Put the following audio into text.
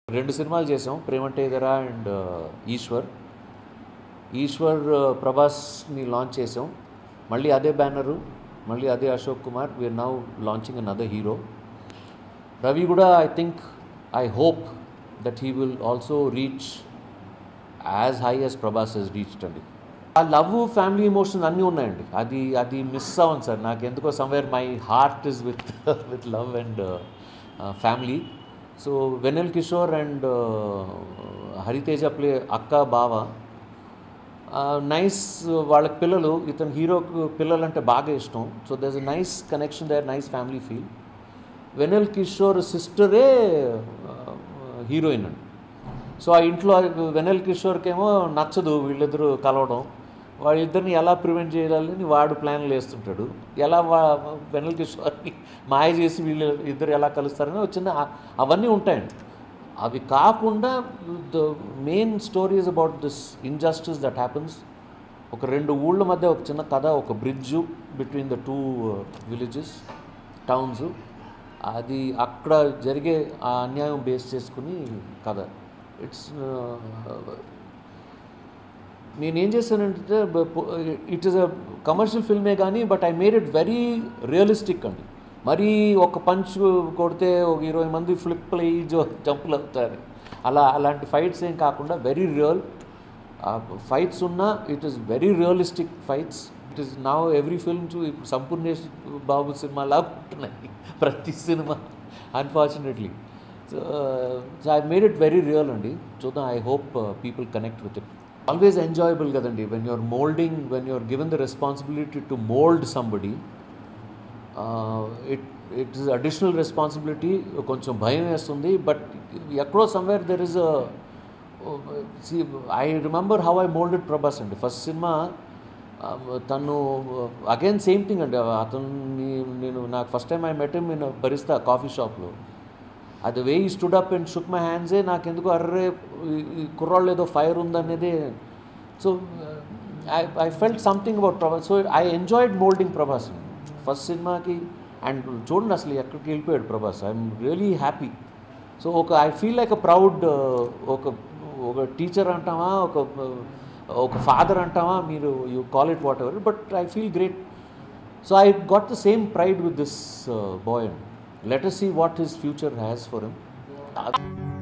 రెండు సినిమాలు చేసాం ప్రేమంటే ఎదరా అండ్ ఈశ్వర్ ఈశ్వర్ ప్రభాస్ని లాంచ్ చేసాం మళ్ళీ అదే బ్యానరు మళ్ళీ అదే Ashok Kumar we're now launching another hero Ravi కూడా I think I hope that he will also reach as high as Prabhas he's reached అండి ఆ లవ్ ఫ్యామిలీ ఎమోషన్స్ అన్నీ ఉన్నాయండి అది అది మిస్ అవ్వను సార్ నాకు ఎందుకో somewhere my heart is with with love and family so Vennela Kishore and Hariteja play అక్క బావ నైస్ వాళ్ళకి పిల్లలు ఇతను హీరోకు పిల్లలు అంటే బాగా ఇష్టం so there is nice connection there nice family feel Vennela Kishore సిస్టరే హీరోయిన్ అండి సో ఆ ఇంట్లో వెనెల్ కిషోర్కేమో నచ్చదు వీళ్ళిద్దరూ కలవడం వాళ్ళిద్దరిని ఎలా ప్రివెంట్ చేయాలని వాడు ప్లాన్లు వేస్తుంటాడు ఎలా వా వెనెల్ కిషోర్ని మాయ చేసి వీళ్ళు ఇద్దరు ఎలా కలుస్తారని వచ్చిన అవన్నీ ఉంటాయండి అవి కాకుండా the main stories about this injustice that happens ఒక రెండు ఊళ్ళ మధ్య ఒక చిన్న కథ ఒక bridge between the two villages towns అది అక్కడ జరిగే ఆ అన్యాయం బేస్ చేసుకుని కథ ఇట్స్ నేనేం చేశానంటే ఇట్ ఈస్ అ కమర్షియల్ ఫిల్మే కానీ but I made it very realistic అండి మరీ ఒక పంచ్ కొడితే ఒక ఇరవై మంది ఫ్లిప్ అయ్యి జో జంపులు అవుతారు అలా అలాంటి ఫైట్స్ ఏం కాకుండా వెరీ రియల్ ఫైట్స్ ఉన్నా it is very realistic fights it is నా ఎవ్రీ ఫిల్మ్ చూ సంపూర్ణేష్ బాబు సినిమా లాగా ఉంటున్నాయి ప్రతి సినిమా unfortunately so so I made it very real అండి చూద్దాం I hope people connect with it always enjoyable కదండి when you're moulding when you're given the responsibility to mould somebody it it is additional responsibility కొంచెం భయం వేస్తుంది but ఎక్కడో somewhere there is I remember how I moulded Prabhas అండి first సినిమా తను again same thing అండి అతన్ని నేను నాకు first time I met in Barista coffee షాప్లో అది way he stood up and shook my హ్యాండ్సే నాకు ఎందుకు అర్రే ఈ కుర్రాళ్ళు ఏదో ఫైర్ ఉందనేది so I I felt something about Prabhas so I enjoyed moulding Prabhas first సినిమాకి అండ్ చూడండి అసలు ఎక్కడికి వెళ్ళిపోయాడు Prabhas I'm really happy so ఒక I feel like a proud ఒక ఒక టీచర్ అంటామా ఒక ఒక ఫాదర్ అంటామా మీరు you call it whatever but I feel great so I got the same pride with this boy and let us see what his future has for him.